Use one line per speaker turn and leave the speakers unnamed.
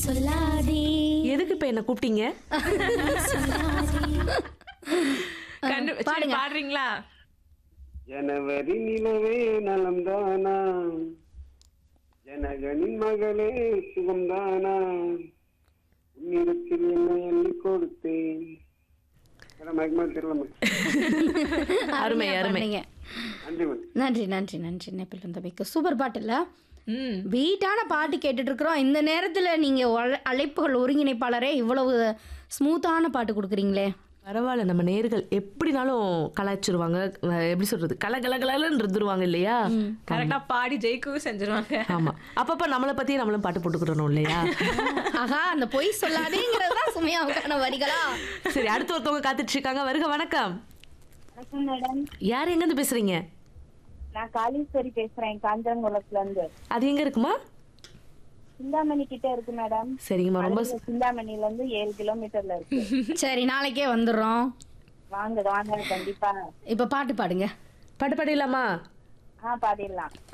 சொல்லாதே
எதுக்கு இப்ப என்ன கூப்பிட்டீங்க
கண்டு சரி,
பாடுங்க.
பாடுறீங்களா
ஜனவரி நிலவே நலம்தானா ஜனகனின் மகளே சுகம்தானா உன்னிடத்தில் என்ன எண்ணி கொடுத்தேன் மேடம் மயக்கமா தெரியல மேடம்
அருமை,
அருமையா
அருமை.
பாடுனீங்க.
நன்றி மேடம்
நன்றி நன்றி நன்றி நெப்பில் தம்பிக்கு சூப்பர் பாட்டு இல்ல
ம்
வீட்டான பாட்டு கேட்டுட்டு இருக்கிறோம் இந்த நேரத்துல நீங்க அழ- அழைப்புகள் ஒருங்கிணைப்பாளரே இவ்வளவு ஸ்மூத்தான பாட்டு கொடுக்குறீங்களே
பரவாயில்ல நம்ம நேர்கள் எப்படினாலும் கலாய்ச்சிருவாங்க அஹ் எப்படி சொல்றது கல கல கலன்னு இருந்துருவாங்க இல்லையா
கரெக்டா பாடி ஜெயிக்கவும் செஞ்சிருவாங்க
ஆமா அப்பப்ப நம்மளை பத்தியே நம்மளும் பாட்டு போட்டுக்கிறோம் இல்லையா
ஆஹா அந்த பொய் சொல்லாதேங்கிறது தான் சுமையாவுக்கான வரிகளா
சரி அடுத்து ஒருத்தவங்க காத்துட்டு இருக்காங்க வருக வணக்கம்
வணக்கம் மேடம்
யார் எங்க இருந்து பேசுறீங்க
நான் காளீஸ்வரி பேசுறேன் காஞ்சங்குளத்துல இருந்து
அது எங்க இருக்குமா
சிந்தாமணி கிட்ட இருக்கு மேடம்
சரிங்கம்மா ரொம்ப
அழகு சிந்தாமணில இருந்து ஏழு கிலோமீட்டர்ல இருக்கு
சரி நாளைக்கே வந்துடுறோம்
வாங்க வாங்க கண்டிப்பா
இப்ப பாட்டு பாடுங்க
பாட்டு பாடிடலாமா
ஆ பாடிடலாம்